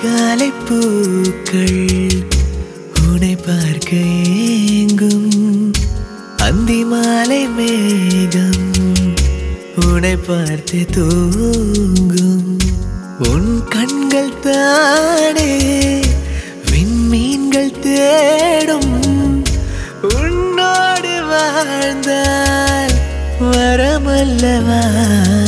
அதிகாலை பூக்கள் உன்னை பார்க்க ஏங்கும் அந்தி மாலை மேகம் உன்னை பார்த்து தூங்கும் உன் கண்கள் தானே விண்மீன்கள் தேடும் உன்னோடு வாழ்ந்தால் வரமல்லவா